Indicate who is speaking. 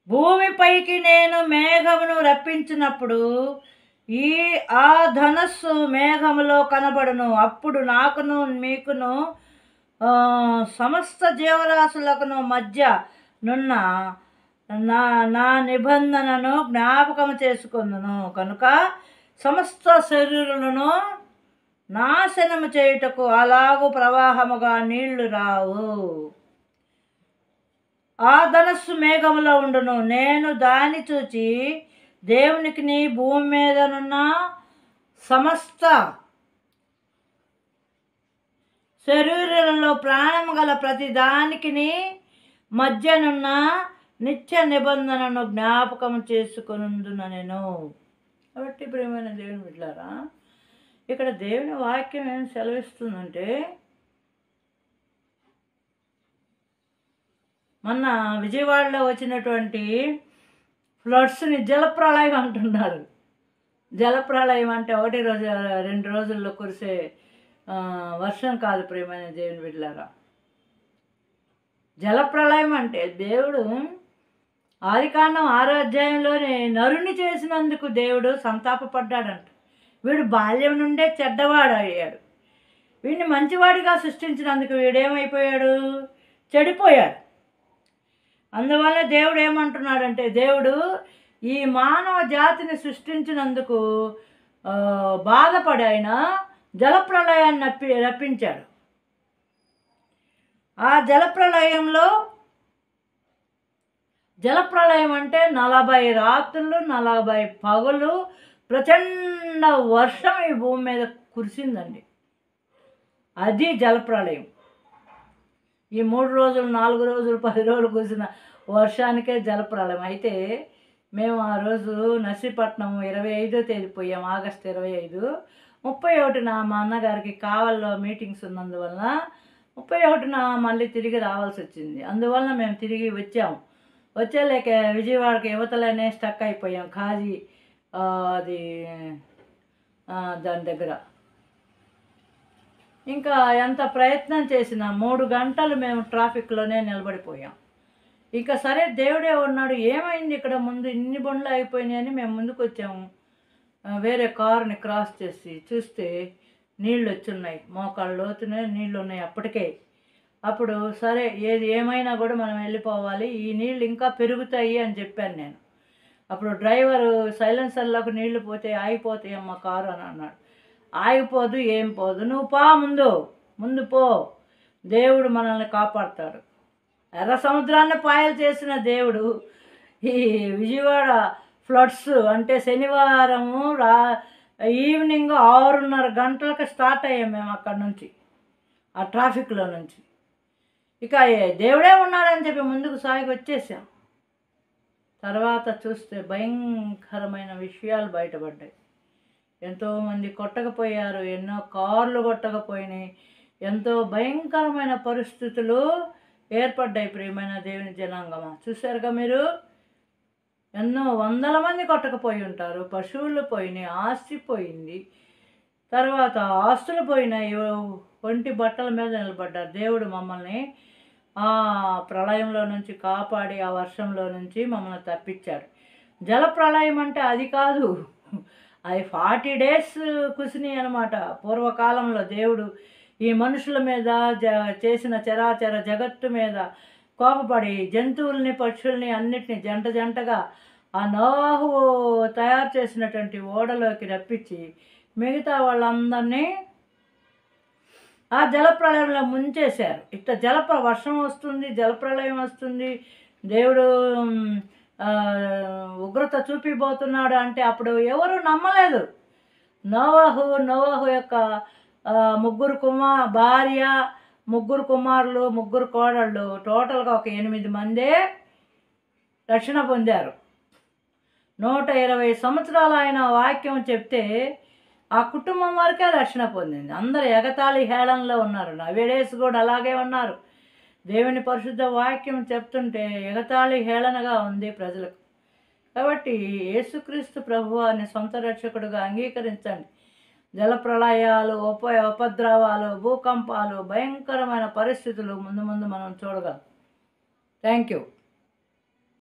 Speaker 1: భూమిపైకి నేను మేఘమును రప్పించినప్పుడు ఈ ఆ ధనస్సు మేఘములో కనబడును అప్పుడు నాకును మీకును ఆ, సమస్త జీవరాశులకును మధ్య నున్న నా నా నిబంధనను జ్ఞాపకం చేసుకుందును కనుక సమస్త శరీరులను నాశనము చేయుటకు అలాగు ప్రవాహముగా నీళ్లు రావు ఆ ధనస్సు మేఘములో ఉండును నేను దాన్ని చూచి దేవునికి నీ భూమి మీదనున్న సమస్త శరీరంలో ప్రాణము గల ప్రతి దానికి మధ్యనున్న నిత్య నిబంధనను జ్ఞాపకం చేసుకొనుందున నేను కాబట్టి ప్రియమైన దేవుని బిడ్డారా ఇక్కడ దేవుని వాక్యం ఏం సెలవిస్తుందంటే మొన్న విజయవాడలో వచ్చినటువంటి ఫ్లడ్స్ని జలప్రళయం అంటున్నారు జలప్రళయం అంటే ఒకటి రోజు రెండు రోజుల్లో కురిసే ఆ, వర్షం కాదు ప్రియమైన దేవుని బిడ్డలారా జలప్రళయం అంటే దేవుడు ఆదికాండం ఆరో అధ్యాయంలోనే నరుని చేసినందుకు దేవుడు సంతాపపడ్డాడంట వీడు బాల్యం నుండే చెడ్డవాడు అయ్యాడు వీడిని మంచివాడిగా సృష్టించినందుకు వీడేమైపోయాడు చెడిపోయాడు అందువల్ల దేవుడు ఏమంటున్నాడంటే దేవుడు ఈ మానవ జాతిని సృష్టించినందుకు ఆ, బాధపడి ఆయన జలప్రళయాన్ని నప్పి రప్పించాడు ఆ జలప్రళయంలో జలప్రళయం అంటే నలభై రాత్రులు నలభై పగలు ప్రచండ వర్షం ఈ భూమి మీద కురిసిందండి అది జలప్రళయం ఈ మూడు రోజులు నాలుగు రోజులు పది రోజులు కురిసిన వర్షానికే జలప్రళయం అయితే మేము ఆ రోజు నర్సీపట్నం ఇరవై ఐదో తేదీ పోయాం ఆగస్ట్ ఇరవై ఐదు ముప్పై ఒకటిన మా అన్నగారికి కావల్లో మీటింగ్స్ ఉన్నందువలన ముప్పై ఒకటిన మళ్ళీ తిరిగి రావాల్సి వచ్చింది అందువలన మేము తిరిగి వచ్చాము వచ్చేలేక విజయవాడకి యువతలనే స్టక్ అయిపోయాం కాజీ ఆ, అది ఆ, దాని దగ్గర ఇంకా ఎంత ప్రయత్నం చేసినా మూడు గంటలు మేము ట్రాఫిక్లోనే నిలబడిపోయాం ఇంకా సరే దేవుడే ఉన్నాడు ఏమైంది ఇక్కడ ముందు ఇన్ని బండ్లు అయిపోయినాయని మేము ముందుకు వచ్చాము ఆ, వేరే కారుని క్రాస్ చేసి చూస్తే నీళ్ళు వచ్చున్నాయి మోకాళ్ళ లోతునే నీళ్ళు ఉన్నాయి అప్పటికే అప్పుడు సరే ఏది ఏమైనా కూడా మనం వెళ్ళిపోవాలి ఈ నీళ్ళు ఇంకా పెరుగుతాయి అని చెప్పాను నేను అప్పుడు డ్రైవరు సైలెన్సర్లోకి నీళ్లు పోతే ఆగిపోతాయి అమ్మ కారు అని అన్నాడు ఆగిపోదు ఏం పోదు నువ్వు పా ముందు ముందు పో దేవుడు మనల్ని కాపాడతాడు ఎర్ర సముద్రాన్ని పాయలు చేసిన దేవుడు ఈ విజయవాడ ఫ్లడ్స్ అంటే శనివారము రా ఈవినింగ్ ఆరున్నర గంటలకు స్టార్ట్ అయ్యాం మేము అక్కడ నుంచి ఆ ట్రాఫిక్లో నుంచి ఇక ఏ- దేవుడే ఉన్నాడని చెప్పి ముందుకు సాగి వచ్చేసాం తర్వాత చూస్తే భయంకరమైన విషయాలు బయటపడ్డాయి ఎంతోమంది కొట్టకపోయారు ఎన్నో కార్లు కొట్టకపోయినాయి ఎంతో భయంకరమైన పరిస్థితులు ఏర్పడ్డాయి ప్రియమైన దేవుని జనాంగమా చూశారుగా మీరు ఎన్నో వందల మంది కొట్టకపోయి ఉంటారు పశువులు పోయినాయి ఆస్తి పోయింది తర్వాత ఆస్తులు పోయినాయి ఒంటి బట్టల మీద నిలబడ్డారు దేవుడు మమ్మల్ని ఆ ప్రళయంలో నుంచి కాపాడి ఆ వర్షంలో నుంచి మమ్మల్ని తప్పించాడు జల ప్రళయం అంటే అది కాదు అది ఫార్టీ డేస్ కుసిని అనమాట పూర్వకాలంలో దేవుడు ఈ మనుషుల మీద జ చేసిన చరాచర జగత్తు మీద కోపపడి జంతువుల్ని పక్షుల్ని అన్నిటిని జంట జంటగా ఆ నోహు తయారు చేసినటువంటి ఓడలోకి రప్పించి మిగతా వాళ్ళందరినీ ఆ జలప్రళయంలో ముంచేశారు ఇట్లా జలప్ర వర్షం వస్తుంది జలప్రళయం వస్తుంది దేవుడు ఉమ్, ఆ, ఉగ్రత చూపిపోతున్నాడు అంటే అప్పుడు ఎవరు నమ్మలేదు నోవాహు నోవాహు యొక్క ఆ, ముగ్గురు కుమార్ భార్య ముగ్గురు కుమారులు ముగ్గురు కోడళ్ళు టోటల్గా ఒక ఎనిమిది మందే రక్షణ పొందారు నూట ఇరవై సంవత్సరాలు ఆయన వాక్యం చెప్తే ఆ కుటుంబం వరకే రక్షణ పొందింది అందరు ఎగతాళి హేళనలో ఉన్నారు నవేడేస్ కూడా అలాగే ఉన్నారు దేవుని పరిశుద్ధ వాక్యం చెప్తుంటే ఎగతాళి హేళనగా ఉంది ప్రజలకు కాబట్టి యేసుక్రీస్తు ప్రభువాన్ని సొంత రక్షకుడుగా అంగీకరించండి జల ప్రళయాలు ఉప ఉపద్రవాలు భూకంపాలు భయంకరమైన పరిస్థితులు ముందు ముందు మనం చూడగలం థ్యాంక్ యూ